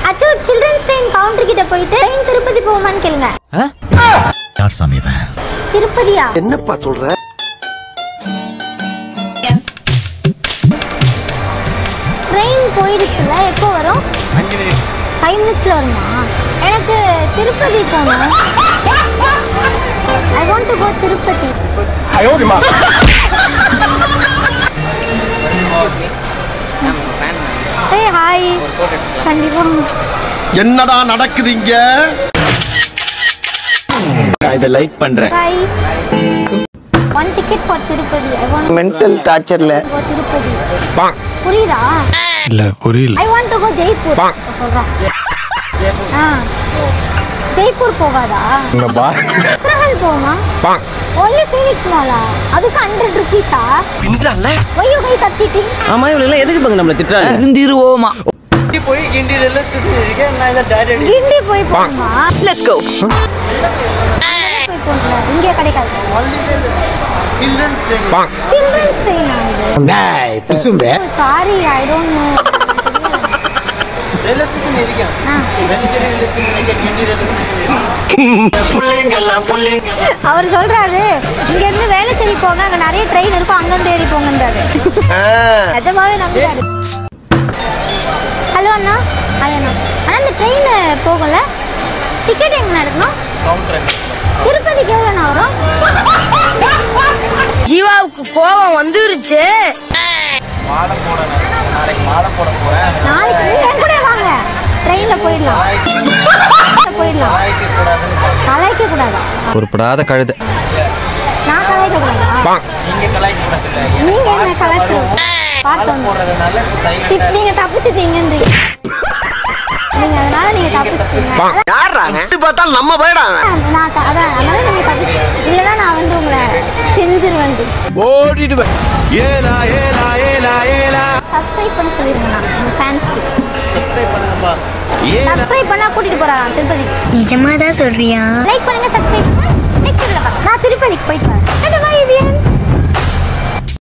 அச்சோ children's train counter கிட்ட போயிட்டு ட்ரெயின் திருப்பதி போகுமான்னு கேளுங்க யார் சாமி இவன் திருப்பதியா என்னப்பா சொல்ற ட்ரெயின் போயிடுச்சுல எப்போ வரும் ஃபைவ் மினிட்ஸ்ல வருமா எனக்கு திருப்பதி போகணும் I want to go Tirupati ஏ ஹாய் கண்டிப்பா என்னடா நடக்குது இங்க நான் இதை லைக் பண்றேன் hi one ticket for Tirupati I want mental டார்ச்சர்ல கோ திருப்பதி புரியுதா இல்ல புரியல I want to go Jaipur சொல்றேன் ஆ ஜெய்ப்பூர் போகாதா உத்தரகாண்ட் போகுமா ஒன்லி ஃபீனிக்ஸ் மாலா அதுக்கு ஹண்ட்ரட் ருபீஸா பின்றால why you guys are cheating ஆமா இவங்க எதுக்கு பாங்க நம்மள திட்டுறாங்க திருந்திருவோமா போய் கிண்டி ரயில்வே ஸ்டேஷன் இருக்கேன் நான் இதை டைரக்ட் கிண்டி போய் போகணுமா லெட்ஸ் கோ போய் போகல இங்கே கிடைக்காது only children train children's train அது sorry I don't know railway station இருக்கேன் ஆ வெள்ளிச்சேரி ரயில்வே ஸ்டேஷன் இருக்கேன் கிண்டி ரயில்வே ஸ்டேஷன் இருக்கேன் அவர் சொல்றாரு இங்க இருந்து வேலைச்சேரி போங்க அங்க நிறைய ட்ரெயின் இருக்கும் அங்க இருந்து ஏறி போங்கன்றாரு நிஜமாவே நம்புறாரு ஹலோ அண்ணா ஹாய் அண்ணா அண்ணா இந்த ட்ரெயின் போகல டிக்கெட் எங்க எடுக்கணும் திருப்பதிக்கு எவ்வளோண்ணா வரும் ஜீவாவுக்கு கோபம் வந்துருச்சு நாளைக்கு நீங்க என் கூட வாங்க ட்ரெயின்ல போயிடலாம் போயிடலாம் கலாய்க்க கூடாதா பொறுப்படாத கழுத நான் கலாய்க்க கூடாதா நீங்க கலாய்க்க கூடாது நீங்க என்ன கலாய்ச்சு பார்த்தோம் போடுறதுனால இப்ப சைலண்ட் இப்ப நீங்க தப்பிச்சிட்டீங்கன்றீங்க நீங்க அதனால நீங்க தப்பிச்சிட்டீங்க யாரா இது பார்த்தா நம்ம போயிடா அதான் நான் த- அதான் அதனால நீங்க தப்பிச்சு இல்லைன்னா நான் வந்து உங்களை செஞ்சிருவேன் ஓடிடுவேன் ஏலா ஏலா ஏலா ஏலா சப்ஸ்கிரைப் பண்ண சொல்லிருங்க நான் உங்க ஃபேன்ஸ்க்கு சப்ஸ்கிரைப் பண்ணுங்கப்பா சப்ஸ்கிரைப் பண்ணா கூட்டிட்டு போறாங்க திருப்பதி நிஜமா தான் சொல்றியா லைக் பண்ணுங்க சப்ஸ்கிரைப் நெக்ஸ்ட் நான் திருப்பதிக்கு போயிட்டு வரேன்